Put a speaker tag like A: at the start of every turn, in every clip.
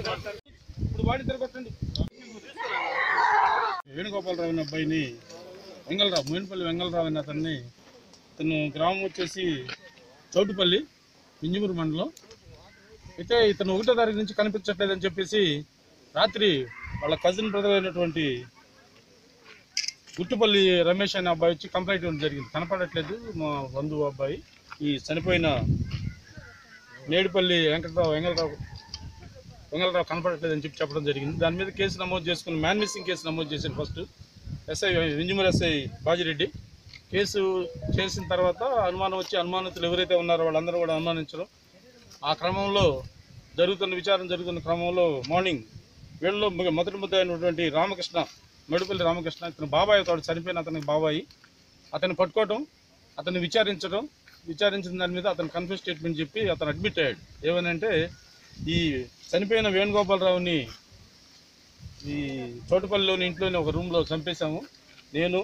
A: ఇప్పుడు వాడి తిరగొట్టండి వేణుగోపాలరావు అనే అబ్బాయిని వెంగళరావు మోయినపల్లి వెంగళరావు అనే అతన్ని ఇతను గ్రామం వచ్చేసి చౌటుపల్లి ఇంజమూరు మండలం అయితే ఇతను ఒకటో తారీఖు నుంచి కనిపించట్లేదని చెప్పేసి రాత్రి వాళ్ళ కజిన్ బ్రదర్ అయినటువంటి గుట్టుపల్లి రమేష్ అనే అబ్బాయి వచ్చి కంప్లైంట్ ఇవ్వడం జరిగింది కనపడట్లేదు మా బంధువు అబ్బాయి ఈ చనిపోయిన నేడుపల్లి వెంకటరావు వెంగళరావు వెంగళరావు కనపడట్లేదని చెప్పి చెప్పడం జరిగింది దాని మీద కేసు నమోదు చేసుకుని మ్యాన్ మిస్సింగ్ కేసు నమోదు చేశారు first SI Vinjamuru SI Bajireddy case చేసిన తర్వాత అనుమానం వచ్చి అనుమానితులు ఎవరైతే ఉన్నారో వాళ్ళందరూ కూడా అనుమానించడం ఆ క్రమంలో జరుగుతున్న విచారణ జరుగుతున్న క్రమంలో మార్నింగ్ వీళ్ళలో మొ- మొదటి ముద్ద అయినటువంటి రామకృష్ణ మెడుపల్లి రామకృష్ణ ఇతను బాబాయ్ అవుతాడు చనిపోయిన అతనికి బాబాయి అతన్ని పట్టుకోవటం అతన్ని విచారించడం విచారించిన దాని మీద అతను కన్ఫ్యూజ్ స్టేట్మెంట్ చెప్పి అతను అడ్మిట్ అయ్యాడు ఏమనంటే ఈ చనిపోయిన వేణుగోపాలరావుని ఈ చోటుపల్లిలోని ఇంట్లోని ఒక రూమ్లో చంపేశాము నేను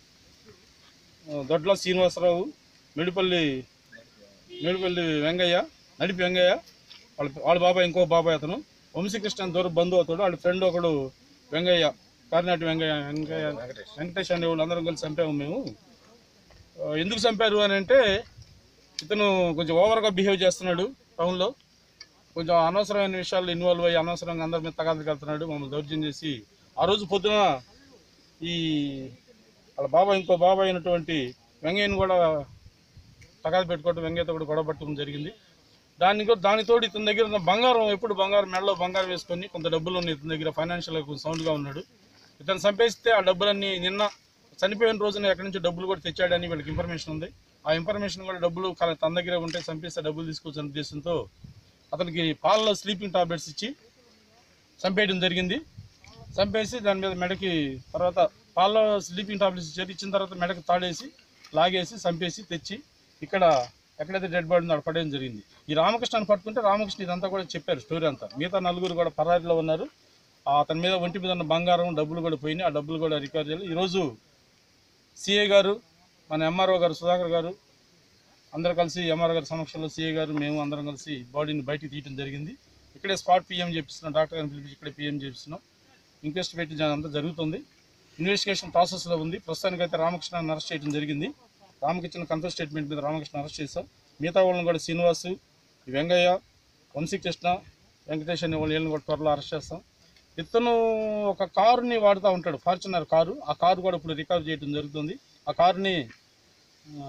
A: ఆ, దొడ్ల శ్రీనివాసరావు మెడిపల్లి మెడిపల్లి వెంగయ్య నడిపి వెంగయ్య వాళ్ళ వాళ్ళ బాబాయ్ ఇంకో బాబాయ్ అతను వంశీకృష్ణ అని దూరం బంధువు అవుతాడు వాళ్ళ ఫ్రెండ్ ఒకడు వెంగయ్య కార్నాటి వెంగయ్య వెంగయ్య వెంకటేష్ అనే వాళ్ళు అందరం కలిసి చంపాము మేము ఆ, ఎందుకు చంపారు అని అంటే ఇతను కొంచెం ఓవర్గా బిహేవ్ చేస్తున్నాడు టౌన్లో కొంచెం అనవసరమైన విషయాల్లో ఇన్వాల్వ్ అయ్యి అనవసరంగా అందరి మీద తగాదాలకు వెళ్తున్నాడు మమ్మల్ని దౌర్జన్యం చేసి ఆ రోజు పొద్దున ఈ వాళ్ళ బాబాయ్ ఇంకో బాబాయ్ అయినటువంటి వెంగయ్యని కూడా తగాద పెట్టుకోవడం వెంగయ్యతో కూడా గొడవ పట్టడం జరిగింది దాన్ని కూడా దానితోటి ఇతని దగ్గర ఉన్న బంగారం ఎప్పుడు బంగారం మెడలో బంగారం వేసుకొని కొంత డబ్బులు ఉన్నాయి ఇతని దగ్గర ఫైనాన్షియల్గా కొంచెం సౌండ్గా ఉన్నాడు ఇతను చంపేస్తే ఆ డబ్బులన్నీ నిన్న చనిపోయిన రోజున ఎక్కడి నుంచి డబ్బులు కూడా తెచ్చాడని వీళ్ళకి ఇన్ఫర్మేషన్ ఉంది ఆ ఇన్ఫర్మేషన్ కూడా డబ్బులు క- తన దగ్గర ఉంటే చంపేస్తే డబ్బులు తీసుకొచ్చిన ఉద్దేశంతో అతనికి పాలలో స్లీపింగ్ టాబ్లెట్స్ ఇచ్చి చంపేయడం జరిగింది చంపేసి దాని మీద మెడకి తర్వాత పాలలో స్లీపింగ్ టాబ్లెట్స్ ఇచ్చారు ఇచ్చిన తర్వాత మెడకి తాడేసి లాగేసి చంపేసి తెచ్చి ఇక్కడ ఎక్కడైతే డెడ్ బాడీ ఉందో అక్కడ పడేయడం జరిగింది ఈ రామకృష్ణని పట్టుకుంటే రామకృష్ణ ఇదంతా కూడా చెప్పారు స్టోరీ అంతా మిగతా నలుగురు కూడా పరారీలో ఉన్నారు ఆ అతని మీద ఒంటి మీద ఉన్న బంగారం డబ్బులు కూడా పోయినాయి ఆ డబ్బులు కూడా రికవర్ చేయాలి ఈరోజు సిఏ గారు మన ఎంఆర్ఓ గారు సుధాకర్ గారు అందరూ కలిసి ఎంఆర్ఓ గారి సమక్షంలో సిఏ గారు మేము అందరం కలిసి బాడీని బయటికి తీయడం జరిగింది ఇక్కడే స్పాట్ పిఎం చేపిస్తున్నాం డాక్టర్ గారిని పిలిపించి ఇక్కడే పిఎం చేపిస్తున్నాం ఇంక్వెస్ట్ పెట్టి అంతా జరుగుతుంది ఇన్వెస్టిగేషన్ ప్రాసెస్లో ఉంది ప్రస్తుతానికైతే రామకృష్ణని అరెస్ట్ చేయడం జరిగింది రామకృష్ణ కన్ఫర్మ్ స్టేట్మెంట్ మీద రామకృష్ణ అరెస్ట్ చేశాం మిగతా వాళ్ళని కూడా శ్రీనివాసు ఈ వెంగయ్య వంశీకృష్ణ వెంకటేష్ అనే వాళ్ళ వీళ్ళని కూడా త్వరలో అరెస్ట్ చేస్తాం ఇతను ఒక కారుని వాడుతూ ఉంటాడు ఫార్చునర్ కారు ఆ కారు కూడా ఇప్పుడు రికవర్ చేయడం జరుగుతుంది ఆ కారుని ఆ,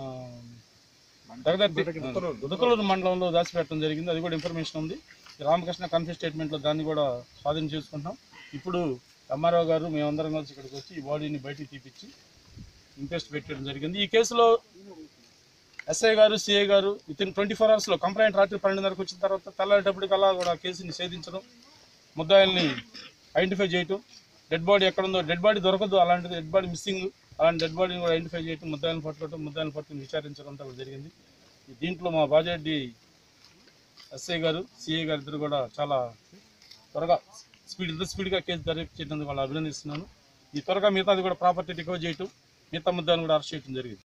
A: దగదర్తి దుదకలూరు మండలంలో దాచిపెట్టడం జరిగింది అది కూడా ఇన్ఫర్మేషన్ ఉంది ఈ రామకృష్ణ కన్ఫ్యూజ్ స్టేట్మెంట్లో దాన్ని కూడా స్వాధీనం చేసుకుంటాం ఇప్పుడు ఎంఆర్ఓ గారు మేమందరం కలిసి ఇక్కడికి వచ్చి ఈ బాడీని బయటికి తీపిచ్చి ఇంక్వెస్ట్ పెట్టడం జరిగింది ఈ కేసులో ఎస్ఐ గారు సిఐ గారు వితిన్ ట్వంటీ ఫోర్ అవర్స్లో కంప్లైంట్ రాత్రి పన్నెండున్నరకు వచ్చిన తర్వాత తెల్లారేటప్పటికల్లా కూడా కేసుని ఛేదించడం ముద్దాయిల్ని ఐడెంటిఫై చేయటం డెడ్ బాడీ ఎక్కడ ఉందో డెడ్ బాడీ దొరకదు అలాంటిది డెడ్ బాడీ మిస్సింగ్ అలాంటి డెడ్ బాడీని కూడా ఐడెంటిఫై చేయటం ముద్దాయిల్ని పట్టుకోవటం ముద్దాయిల్ని పట్టుకుని విచారించడం అంతా కూడా జరిగింది దీంట్లో మా బాజెడ్డి ఎస్ఐ గారు సిఐ గారు ఇద్దరు కూడా చాలా త్వరగా స్పీడ్ ఇంత స్పీడ్గా కేసు దర్యాప్తు చేయడానికి వాళ్ళు అభినందిస్తున్నాను ఈ త్వరగా మిగతాది కూడా ప్రాపర్టీ రికవర్ చేయటం మిగతా ముద్దాన్ని కూడా అరెస్ట్ చేయడం జరిగింది